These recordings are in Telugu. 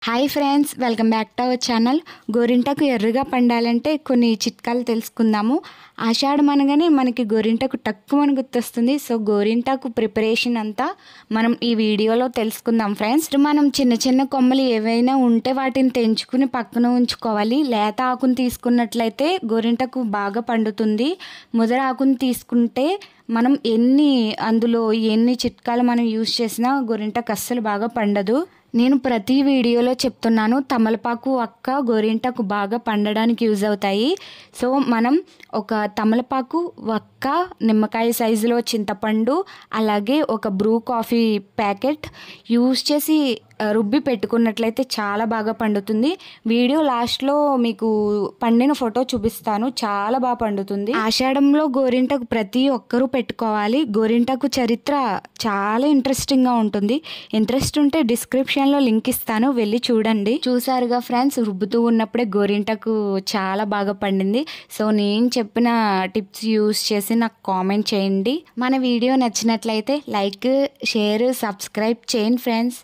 Hi friends welcome back to our channel గోరింటకు ఎర్రగా పండాలంటే కొన్ని చిట్కాలు తెలుసుకుందాము ఆషాఢం అనగానే మనకి గోరింటకు తక్కువ అని గుర్తొస్తుంది సో గోరింటకు ప్రిపరేషన్ అంతా మనం ఈ వీడియోలో తెలుసుకుందాం ఫ్రెండ్స్ మనం చిన్న చిన్న కొమ్మలు ఏవైనా ఉంటే వాటిని తెంచుకుని పక్కన ఉంచుకోవాలి లేత ఆకుని తీసుకున్నట్లయితే గోరింటకు బాగా పండుతుంది ముదర ఆకుని తీసుకుంటే మనం ఎన్ని అందులో ఎన్ని చిట్కాలు మనం యూజ్ చేసినా గోరింటకు అస్సలు బాగా పండదు నేను ప్రతి వీడియోలో చెప్తున్నాను తమలపాకు అక్క గోరింటకు బాగా పండడానికి యూజ్ అవుతాయి సో మనం ఒక తమలపాకు ఒక్క నిమ్మకాయ సైజులో చింతపండు అలాగే ఒక బ్రూ కాఫీ ప్యాకెట్ యూజ్ చేసి ఆ, రుబ్బి పెట్టుకున్నట్లయితే చాలా బాగా పండుతుంది వీడియో లాస్ట్లో మీకు పండిన ఫోటో చూపిస్తాను చాలా బాగా పండుతుంది ఆషాఢంలో గోరింటకు ప్రతి ఒక్కరూ పెట్టుకోవాలి గోరింటకు చరిత్ర చాలా ఇంట్రెస్టింగ్గా ఉంటుంది ఇంట్రెస్ట్ ఉంటే డిస్క్రిప్షన్లో లింక్ ఇస్తాను వెళ్ళి చూడండి చూసారుగా ఫ్రెండ్స్ రుబ్బుతూ ఉన్నప్పుడే గోరింటకు చాలా బాగా పండింది సో నేను చెప్పిన టిప్స్ యూస్ చేసి నాకు కామెంట్ చేయండి మన వీడియో నచ్చినట్లయితే లైక్ షేర్ సబ్స్క్రైబ్ చేయండి ఫ్రెండ్స్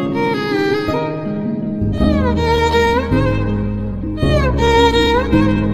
Thank you.